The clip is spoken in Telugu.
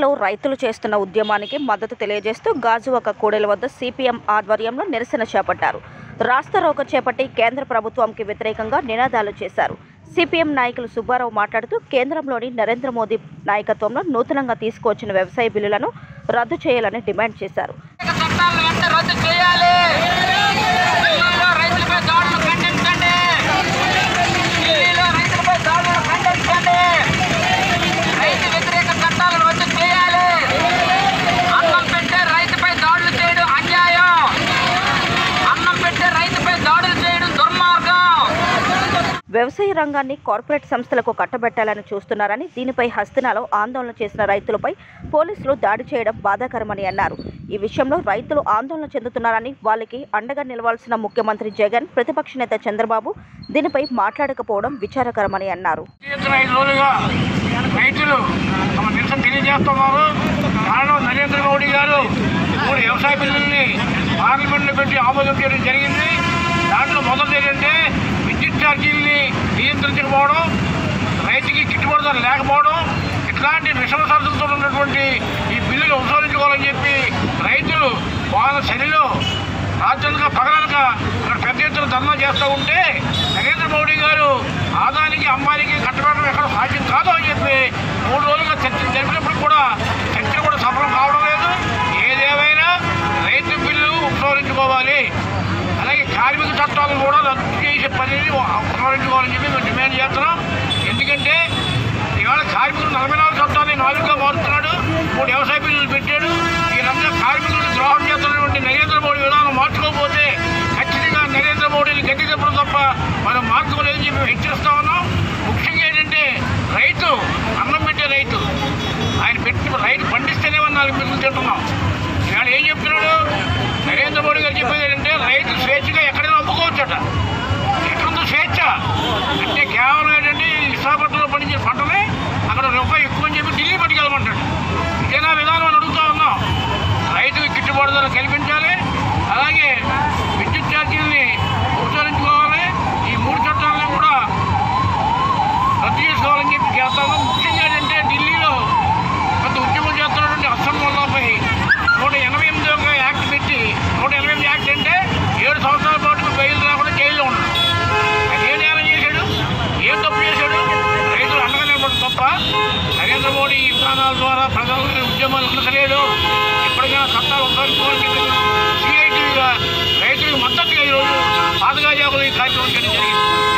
ఏపీలో రైతులు చేస్తున్న ఉద్యమానికి మద్దతు తెలియజేస్తూ గాజువాక కూడలి వద్ద సిపిఎం ఆధ్వర్యంలో నిరసన చేపట్టారు రాష్ట్ర రోక చేపట్టి కేంద్ర ప్రభుత్వంకి వ్యతిరేకంగా నినాదాలు చేశారు సిపిఎం నాయకులు సుబ్బారావు మాట్లాడుతూ కేంద్రంలోని నరేంద్ర మోదీ నాయకత్వంలో నూతనంగా తీసుకువచ్చిన వ్యవసాయ బిల్లులను రద్దు చేయాలని డిమాండ్ చేశారు చట్టాలను వెంట రద్దు చేయాలి ఢిల్లీలో రైతులపై దాడులు ఖండించండి ఢిల్లీలో రైతులపై దాడులు ఖండించండి రైతు వ్యతిరేక చట్టాలను రద్దు చేయాలి అన్నం పెట్టే రైతుపై దాడులు చేయడం అన్యాయం అన్నం పెట్టే రైతుపై దాడులు చేయడం దుర్మార్గం వ్యవసాయ రంగాన్ని కార్పొరేట్ సంస్థలకు కట్టబెట్టాలని చూస్తున్నారని దీనిపై హస్తినాలో ఆందోళన చేసిన రైతులపై పోలీసులు దాడి చేయడం బాధాకరమని అన్నారు ఈ విషయంలో రైతులు ఆందోళన చెందుతున్నారని వాళ్ళకి అండగా నిలవాల్సిన ముఖ్యమంత్రి జగన్ ప్రతిపక్ష నేత చంద్రబాబు దీనిపై మాట్లాడకపోవడం విచారకరమని అన్నారు చేస్తున్న ఐదు రోజులుగా రైతులు తమ నిరసన తెలియజేస్తున్నారు కారణం నరేంద్ర మోడీ గారు మూడు వ్యవసాయ బిల్లుల్ని పార్లమెంట్లో పెట్టి ఆమోదం చేయడం జరిగింది దాంట్లో మొదటిది ఏంటంటే విద్యుత్ ఛార్జీల్ని నియంత్రించకపోవడం రైతుకి గిట్టుబాటు ధర లేకపోవడం ఇట్లాంటి విషమ సరస్సులతో ఉన్నటువంటి ఈ బిల్లులు ఉపసంహరించుకోవాలని చెప్పి రైతులు వాళ్ళ శనిలో రాత్రులుగా పగలనక ఇక్కడ పెద్ద ఎత్తున ధర్నా చేస్తూ ఉంటే నరేంద్ర మోడీ గారు ఆదానికి అంబానికి కట్టబెట్టడం ఎక్కడ సాధ్యం కాదు అని చెప్పి మూడు రోజులుగా చర్చ జరిపినప్పుడు కూడా చర్చ కూడా సఫలం కావడం లేదు ఏదేమైనా రైతు బిల్లు ఉపసంహరించుకోవాలి అలాగే కార్మిక చట్టాలను కూడా రద్దు చేసే పనిని ఉపసంహరించుకోవాలని చెప్పి మేము డిమాండ్ చేస్తున్నాం ఎందుకంటే ఇవాళ కార్మికులు నలభై నాలుగు చట్టాన్ని నాలుగుగా మారుతున్నాడు మూడు వ్యవసాయ బిల్లులు పెట్టాడు వీరంతా కార్మికులకు ద్రోహం చేస్తున్నటువంటి నరేంద్ర మోడీ విధానం మార్చుకోకపోతే ఖచ్చితంగా నరేంద్ర మోడీని గట్టి చెప్పడం తప్ప మనం మార్చుకోలేదని చెప్పి హెచ్చరిస్తా ఉన్నాం ముఖ్యంగా ఏంటంటే రైతు అన్నం పెట్టే రైతు ఆయన పెట్టిన రైతు పండిస్తేనే మనం నాలుగు బిల్లులు తింటున్నాం ఇవాళ ఏం చెప్తున్నాడు నరేంద్ర మోడీ గారు చెప్పేది ఏంటంటే రైతు స్వేచ్ఛగా ఎక్కడైనా అమ్ముకోవచ్చట ఎక్కడుందో స్వేచ్ఛ అంటే కేవలం ఏంటంటే ఈ విశాఖపట్నంలో పండించిన పంటనే అక్కడ రూపాయి ఎక్కువ అని చెప్పి ఢిల్లీ పట్టుకెళ్ళమంటాడు ఇదేనా విధానం అని అడుగుతా ఉన్నాం రైతుకి గిట్టుబాటు ధర కల్పించాలి అలాగే విద్యుత్ ఛార్జీలని ఉపసంహరించుకోవాలి ఈ మూడు చట్టాలను కూడా రద్దు చేసుకోవాలని చెప్పి చేస్తాము ముఖ్యంగా ఏంటంటే ఢిల్లీలో కొంత ఉద్యమం చేస్తున్నటువంటి అస్సాం వల్లపై నూట ఎనభై ఎనిమిది ఒక యాక్ట్ పెట్టి నూట ఎనభై ఎనిమిది యాక్ట్ అంటే ఏడు సంవత్సరాల పాటు బెయిల్ రాకుండా జైల్లో ఉన్నాడు అది ఏ నేరం చేశాడు ఏం తప్పు చేశాడు రైతులు అండగా నిలబడడం తప్ప నరేంద్ర మోడీ ఈ విధానాల ద్వారా ప్రజల ఉద్యమాలు ఉండలేదు ఎప్పటికైనా చట్టాలు ఉపయోగించుకోవాలని సిఐటిగా రైతులకు మద్దతుగా ఈరోజు పాతగా జాబులు ఈ కార్యక్రమం చేయడం జరిగింది